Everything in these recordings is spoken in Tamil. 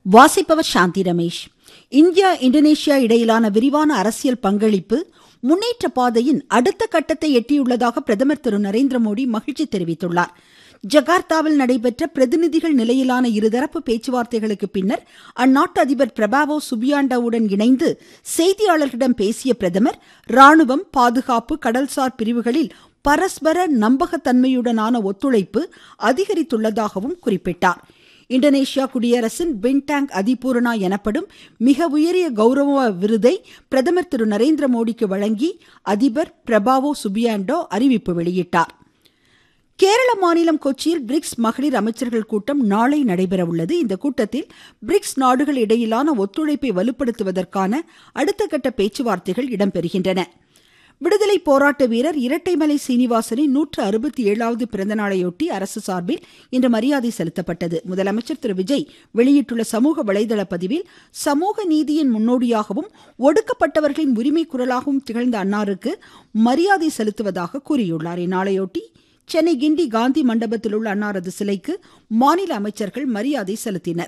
வாசிப்பவர் சாந்தி ரமேஷ் இந்தியா இந்தோனேஷியா இடையிலான விரிவான அரசியல் பங்களிப்பு முன்னேற்ற பாதையின் அடுத்த கட்டத்தை எட்டியுள்ளதாக பிரதமர் திரு நரேந்திர மோடி மகிழ்ச்சி தெரிவித்துள்ளார் ஜகார்த்தாவில் நடைபெற்ற பிரதிநிதிகள் நிலையிலான இருதரப்பு பேச்சுவார்த்தைகளுக்கு பின்னர் அந்நாட்டு அதிபர் பிரபாவோ சுபியாண்டோவுடன் இணைந்து செய்தியாளர்களிடம் பேசிய பிரதமர் ராணுவம் பாதுகாப்பு கடல்சார் பிரிவுகளில் பரஸ்பர நம்பகத்தன்மையுடனான ஒத்துழைப்பு அதிகரித்துள்ளதாகவும் குறிப்பிட்டார் இந்தோனேஷியா குடியரசின் பின்டாங் அதிபூரணா எனப்படும் மிக உயரிய கௌரவ விருதை பிரதமர் திரு நரேந்திர மோடிக்கு வழங்கி அதிபர் பிரபாவோ சுபியாண்டோ அறிவிப்பு வெளியிட்டார் கேரள மாநிலம் கொச்சியில் பிரிக்ஸ் மகளிர் அமைச்சர்கள் கூட்டம் நாளை நடைபெற உள்ளது இந்த கூட்டத்தில் பிரிக்ஸ் நாடுகள் இடையிலான ஒத்துழைப்பை வலுப்படுத்துவதற்கான அடுத்த கட்ட பேச்சுவார்த்தைகள் இடம்பெறுகின்றன விடுதலை போராட்ட வீரர் இரட்டைமலை சீனிவாசனின் நூற்று அறுபத்தி ஏழாவது பிறந்தநாளையொட்டி அரசு சார்பில் இன்று மரியாதை செலுத்தப்பட்டது முதலமைச்சர் திரு விஜய் வெளியிட்டுள்ள சமூக வலைதள பதிவில் சமூக நீதியின் முன்னோடியாகவும் ஒடுக்கப்பட்டவர்களின் உரிமை குரலாகவும் திகழ்ந்த அன்னாருக்கு மரியாதை செலுத்துவதாக கூறியுள்ளார் இந்நாளையொட்டி சென்னை கிண்டி காந்தி மண்டபத்தில் உள்ள அன்னாரது சிலைக்கு மாநில அமைச்சர்கள் மரியாதை செலுத்தினர்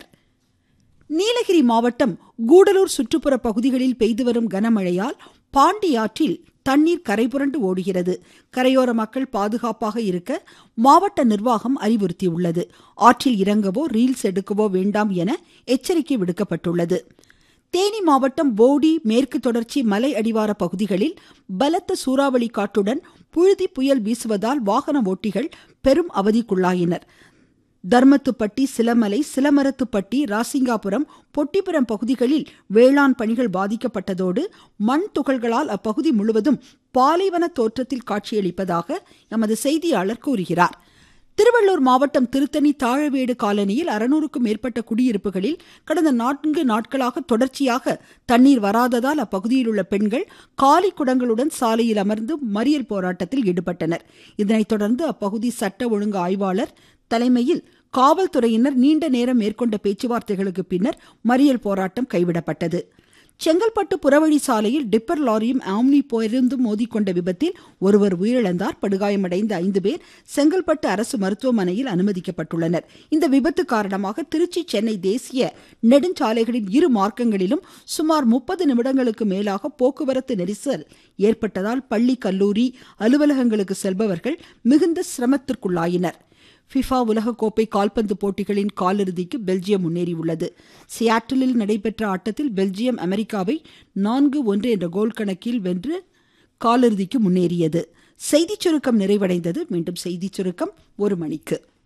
நீலகிரி மாவட்டம் கூடலூர் சுற்றுப்புற பகுதிகளில் பெய்து வரும் கனமழையால் பாண்டி ஆற்றில் தண்ணீர் கரைபுரண்டு ஓடுகிறது கரையோர மக்கள் பாதுகாப்பாக இருக்க மாவட்ட நிர்வாகம் அறிவுறுத்தியுள்ளது ஆற்றில் இறங்கவோ ரீல்ஸ் எடுக்கவோ வேண்டாம் என எச்சரிக்கை விடுக்கப்பட்டுள்ளது தேனி மாவட்டம் போடி மேற்கு தொடர்ச்சி மலை அடிவார பகுதிகளில் பலத்த சூறாவளி காற்றுடன் புழுதி புயல் வீசுவதால் வாகன ஓட்டிகள் பெரும் அவதிக்குள்ளாயினர் தர்மத்துப்பட்டி சிலமலை சிலமரத்துப்பட்டி ராசிங்காபுரம் பொட்டிப்புரம் பகுதிகளில் வேளாண் பணிகள் பாதிக்கப்பட்டதோடு மண் துகள்களால் அப்பகுதி முழுவதும் பாலைவன தோற்றத்தில் காட்சியளிப்பதாக எமது செய்தியாளர் கூறுகிறார் திருவள்ளூர் மாவட்டம் திருத்தணி தாழவேடு காலனியில் அறுநூறுக்கும் மேற்பட்ட குடியிருப்புகளில் கடந்த நான்கு நாட்களாக தொடர்ச்சியாக தண்ணீர் வராததால் அப்பகுதியில் உள்ள பெண்கள் காலி குடங்களுடன் சாலையில் அமர்ந்து மறியல் போராட்டத்தில் ஈடுபட்டனர் இதனைத் தொடர்ந்து அப்பகுதி சட்ட ஒழுங்கு ஆய்வாளர் தலைமையில் காவல்துறையினர் நீண்ட நேரம் மேற்கொண்ட பேச்சுவார்த்தைகளுக்கு பின்னர் மறியல் போராட்டம் கைவிடப்பட்டது செங்கல்பட்டு புறவழி சாலையில் டிப்பர் லாரியும் ஆம்னி பேருந்தும் மோதிக்கொண்ட விபத்தில் ஒருவர் உயிரிழந்தார் படுகாயமடைந்த ஐந்து பேர் செங்கல்பட்டு அரசு மருத்துவமனையில் அனுமதிக்கப்பட்டுள்ளனர் இந்த விபத்து காரணமாக திருச்சி சென்னை தேசிய நெடுஞ்சாலைகளின் இரு மார்க்கங்களிலும் சுமார் முப்பது நிமிடங்களுக்கு மேலாக போக்குவரத்து நெரிசல் ஏற்பட்டதால் பள்ளி கல்லூரி அலுவலகங்களுக்கு செல்பவர்கள் மிகுந்த சிரமத்திற்குள்ளாயினர் ஃபிஃபா உலகக்கோப்பை கால்பந்து போட்டிகளின் காலிறுதிக்கு பெல்ஜியம் முன்னேறியுள்ளது சியாட்டிலில் நடைபெற்ற ஆட்டத்தில் பெல்ஜியம் அமெரிக்காவை நான்கு ஒன்று என்ற கோல் கணக்கில் வென்று காலிறுதிக்கு முன்னேறியது செய்திச் சுருக்கம் நிறைவடைந்தது மீண்டும் செய்திச் சுருக்கம் ஒரு மணிக்கு